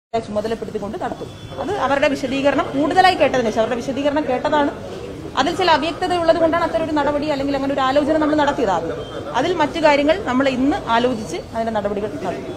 ചുമതലപ്പെടുത്തിക്കൊണ്ട് നടത്തും അത് അവരുടെ വിശദീകരണം കൂടുതലായി കേട്ടതിന് ശേഷം അവരുടെ വിശദീകരണം കേട്ടതാണ് അതിൽ ചില അവ്യക്തത ഉള്ളത് കൊണ്ടാണ് അത്തരം ഒരു നടപടി അല്ലെങ്കിൽ അങ്ങനെ ഒരു ആലോചന നമ്മൾ നടത്തിയതാണ് അതിൽ മറ്റു കാര്യങ്ങൾ നമ്മൾ ഇന്ന് ആലോചിച്ച് അതിന്റെ നടപടികൾ നടത്തും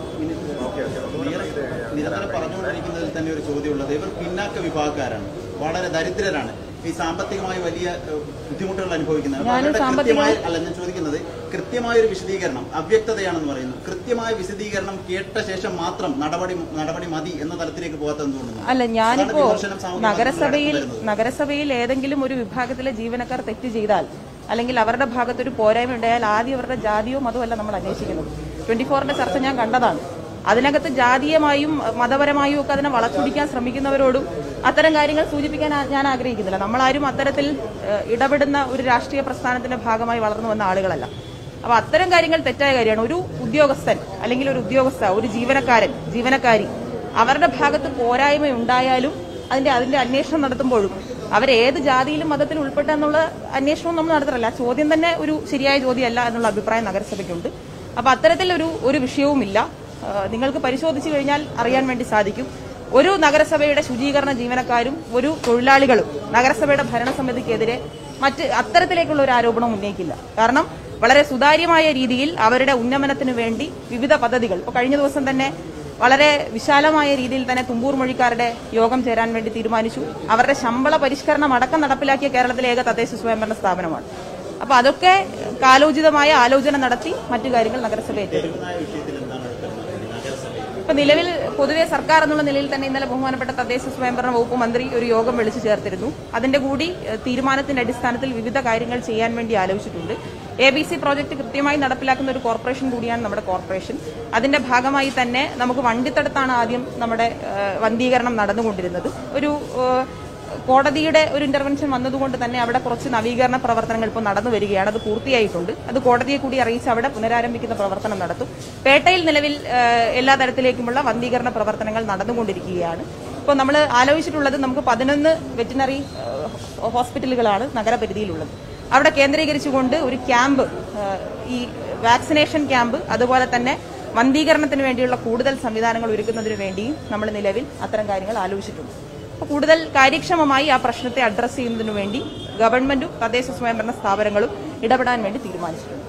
നിരന്തരം പറഞ്ഞുകൊണ്ടിരിക്കുന്നതിൽ തന്നെ ഒരു ചോദ്യമുള്ളത് ഇവർ പിന്നാക്ക വിഭാഗക്കാരാണ് വളരെ ദരിദ്രരാണ് ഈ സാമ്പത്തികമായി വലിയ ഏഹ്, ബുദ്ധിമുട്ടുകൾ അനുഭവിക്കുന്നത് അപ്പോൾ ഞാനും അവരുടെ സാമ്പത്തികമായി- കൃത്യമായ- അല്ല ഞാൻ ചോദിക്കുന്നത് കൃത്യമായ ഒരു വിശദീകരണം അവ്യക്തതയാണെന്ന് പറയുന്നു കൃത്യമായ വിശദീകരണം കേട്ട ശേഷം മാത്രം നടപടി നടപടി മതി എന്ന തലത്തിലേക്ക് പോകാത്ത എന്തുകൊണ്ടാണ് അല്ല ഞാനിപ്പോ അതാണ് വിമർശനം സാമൂഹ്യ നഗരസഭയിൽ മാധ്യമങ്ങളിൽ നടന്നു നഗരസഭയിൽ ഏതെങ്കിലും ഒരു വിഭാഗത്തിലെ ജീവനക്കാർ തെറ്റ് ചെയ്താൽ അല്ലെങ്കിൽ അവരുടെ ഭാഗത്ത് ഒരു പോരായ്മ ഉണ്ടായാൽ ആദ്യം അവരുടെ ജാതിയോ മതമോ അല്ല നമ്മൾ അന്വേഷിക്കുന്നത് ട്വന്റി ഫോറിന്റെ ചർച്ച ഞാൻ കണ്ടതാണ് അതിനകത്ത് ജാതീയമായും മതപരമായും ഒക്കെ അതിനെ വളച്ചൊടിക്കാൻ ശ്രമിക്കുന്നവരോടും അത്തരം കാര്യങ്ങൾ സൂചിപ്പിക്കാൻ ആ- ഞാൻ ആഗ്രഹിക്കുന്നില്ല നമ്മളാരും അത്തരത്തിൽ ഏഹ്, ഇടപെടുന്ന ഒരു രാഷ്ട്രീയ പ്രസ്ഥാനത്തിന്റെ ഭാഗമായി വളർന്നു വന്ന ആളുകളല്ല അപ്പൊ അത്തരം കാര്യങ്ങൾ തെറ്റായ കാര്യമാണ് ഒരു ഉദ്യോഗസ്ഥൻ അല്ലെങ്കിൽ ഒരു ഉദ്യോഗസ്ഥ ഒരു ജീവനക്കാരൻ ജീവനക്കാരി അവരുടെ ഭാഗത്ത് പോരായ്മ ഉണ്ടായാലും അതിന്റെ അതിന്റെ അന്വേഷണം നടത്തുമ്പോഴും അവരേത് ജാതിയിലും മതത്തിലും ഉൾപ്പെട്ടെന്നുള്ള അന്വേഷണവും നമ്മൾ നടത്താറില്ല ആ ചോദ്യം തന്നെ ഒരു ശരിയായ ചോദ്യമല്ല എന്നുള്ള അഭിപ്രായം നഗരസഭയ്ക്കുണ്ട് അപ്പൊ അത്തരത്തിൽ ഒരു ഒരു വിഷയവുമില്ല ആ, നിങ്ങൾക്ക് പരിശോധിച്ചു കഴിഞ്ഞാൽ അറിയാൻ വേണ്ടി സാധിക്കും ഒരു നഗരസഭയുടെ ശുചീകരണ ജീവനക്കാരും ഒരു തൊഴിലാളികളും നഗരസഭയുടെ ഭരണസമിതിക്കെതിരെ മറ്റ് അത്തരത്തിലേക്കുള്ള ഒരു ആരോപണം ഉന്നയിക്കില്ല കാരണം വളരെ സുതാര്യമായ രീതിയിൽ അവരുടെ ഉന്നമനത്തിന് വേണ്ടി വിവിധ പദ്ധതികൾ ഇപ്പോൾ കഴിഞ്ഞ ദിവസം തന്നെ വളരെ വിശാലമായ രീതിയിൽ തന്നെ തുമ്പൂർ മൊഴിക്കാരുടെ യോഗം ചേരാൻ വേണ്ടി തീരുമാനിച്ചു അവരുടെ ശമ്പള പരിഷ്കരണം അടക്കം നടപ്പിലാക്കിയ കേരളത്തിലെ ഏക തദ്ദേശ സ്വയംഭരണ സ്ഥാപനമാണ് അപ്പൊ അതൊക്കെ കാലോചിതമായ ആലോചന നടത്തി മറ്റു കാര്യങ്ങൾ നഗരസഭ ഏറ്റെടുക്കും ആ വിഷയത്തിൽ എന്താണ് കരുതുന്നത് നഗരസഭയിൽ ഇപ്പൊ നിലവിൽ പൊതുവെ സർക്കാർ എന്നുള്ള നിലയിൽ തന്നെ ഇന്നലെ ബഹുമാനപ്പെട്ട തദ്ദേശ സ്വയംഭരണ വകുപ്പ് മന്ത്രി ഒരു യോഗം വിളിച്ചു ചേർത്തിരുന്നു അതിന്റെ കൂടി ഏഹ്, തീരുമാനത്തിന്റെ അടിസ്ഥാനത്തിൽ വിവിധ കാര്യങ്ങൾ ചെയ്യാൻ വേണ്ടി ആലോചിച്ചിട്ടുണ്ട് എ ബി സി പ്രോജക്ട് കൃത്യമായി നടപ്പിലാക്കുന്ന ഒരു കോർപ്പറേഷൻ കൂടിയാണ് നമ്മുടെ കോർപ്പറേഷൻ അതിന്റെ ഭാഗമായി തന്നെ നമുക്ക് വണ്ടിത്തടത്താണ് ആദ്യം നമ്മുടെ ഏഹ്, വന്ധീകരണം നടന്നുകൊണ്ടിരുന്നത് ഒരു ഏഹ്, കോടതിയുടെ ഒരു ഇന്റർവെൻഷൻ വന്നതുകൊണ്ട് തന്നെ അവിടെ കുറച്ച് നവീകരണ പ്രവർത്തനങ്ങൾ ഇപ്പോൾ നടന്നു വരികയാണ് അത് പൂർത്തിയായിട്ടുണ്ട് അത് കോടതിയെ കൂടി അറിയിച്ച് അവിടെ പുനരാരംഭിക്കുന്ന പ്രവർത്തനം നടത്തും പേട്ടയിൽ നിലവിൽ ഏഹ്, എല്ലാ തരത്തിലേക്കുമുള്ള വന്ധീകരണ പ്രവർത്തനങ്ങൾ നടന്നുകൊണ്ടിരിക്കുകയാണ് ഇപ്പോൾ നമ്മൾ ആലോചിച്ചിട്ടുള്ളത് നമുക്ക് പതിനൊന്ന് വെറ്റിനറി ഏഹ്, ഹോസ്പിറ്റലുകളാണ് നഗരപരിധിയിലുള്ളത് അവിടെ കേന്ദ്രീകരിച്ചുകൊണ്ട് ഒരു ക്യാമ്പ് ഏഹ്, ഈ വാക്സിനേഷൻ ക്യാമ്പ് അതുപോലെ തന്നെ വന്ധീകരണത്തിന് വേണ്ടിയുള്ള കൂടുതൽ സംവിധാനങ്ങൾ ഒരുക്കുന്നതിന് വേണ്ടിയും നമ്മൾ നിലവിൽ അത്തരം കാര്യങ്ങൾ ആലോചിച്ചിട്ടുണ്ട് അപ്പോൾ കൂടുതൽ കാര്യക്ഷമമായി ആ പ്രശ്നത്തെ അഡ്രസ്സ് ചെയ്യുന്നതിനു വേണ്ടി ഗവൺമെന്റും തദ്ദേശ സ്വയംഭരണ സ്ഥാപനങ്ങളും ഇടപെടാൻ വേണ്ടി തീരുമാനിച്ചിട്ടുണ്ട്